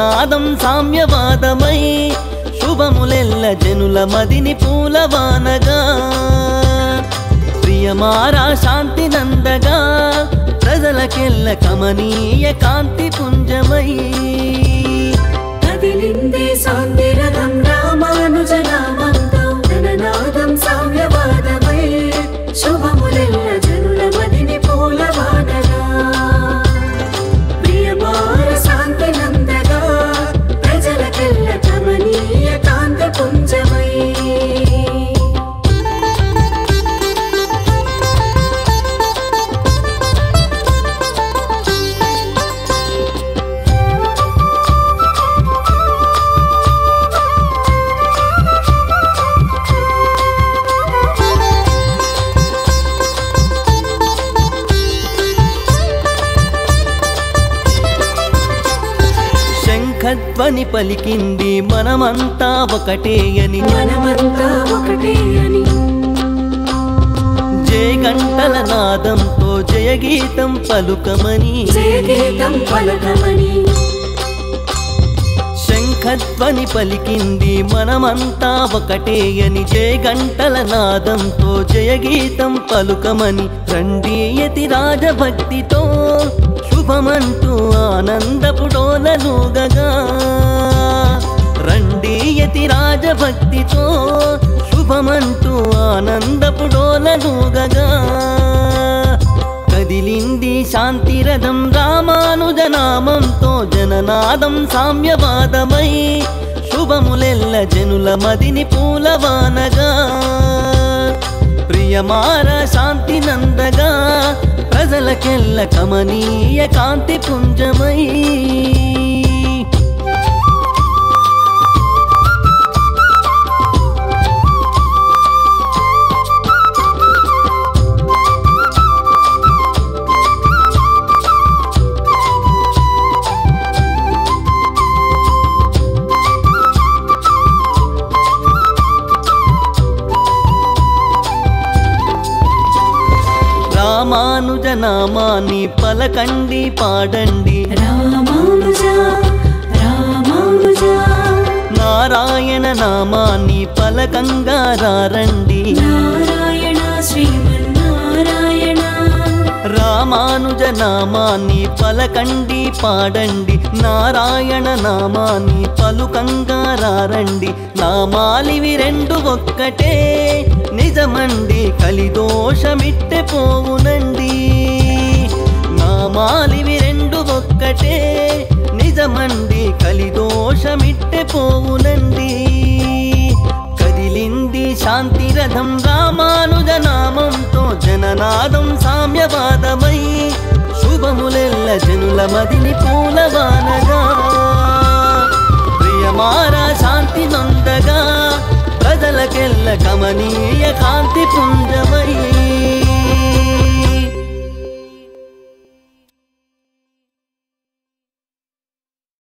జననాదం సామ్యవాదమై శుభములెల్ల జనుల మదిని పూలవానగా ప్రియమారా శాంతి నందగా ప్రజలకెల్ల కమనీయ కాంతి పుంజమై కదిలిందే సాంతిరథం రామానుజ నామంతో జననాదం సామ్యవాదమై శుభములెల్ల జనుల మదిని పూలవానగా ప్రియమార శాంతి నందగా ప్రజలకెల్ల కమనీయ కాంతి పుంజమై శంఖధ్వని పలికింది మనమంతా ఒకటే అని మనమంతా ఒకటే అని జయ గంటల నాదంతో జయగీతం పలుకమని జయగీతం పలకమని శంఖధ్వని పలికింది మనమంతా ఒకటే అని జయ గంటల నాదంతో జయగీతం పలుకమని రండియతి రాజభక్తితో శుభమంటూ ఆనందపు డోలలుగగా రండియతి రాజభక్తితో శుభమంటూ ఆనందపు డోలలుగగా కదిలింది శాంతిరథం రామానుజనామంతో జననాదం సామ్యవాదమై శుభములెల్ల జనుల మదిని పూలవానగా ప్రియమార శాంతి నందగా ప్రజలకెల్ల కమనీయ కాంతి పుంజమై రామానుజ నామాన్ని పలకండి పాడండి రామానుజ రామానుజ నారాయణ నామాన్ని పలకంగా రారండి నారాయణ శ్రీమన్నారాయణ రామానుజ నామాన్ని పలకండి పాడండి నారాయణ నామాన్ని పలుకంగా రారండి నామాలివి రెండు ఒక్కటే నిజమండి కలిదోషమిట్టె పోవునండి నామాలివి రెండు ఒక్కటే నిజమండి కలిదోషమిట్టె పోవునండి కదిలింది శాంతిరథం రామానుజ నామంతో జననాదం సామ్యవాదమై శుభములెల్ల జనుల మదిని పూలవానగా ప్రియమార శాంతి నొందగా ప్రజలకెల్ల కమనీయ కాంతి పుంజమై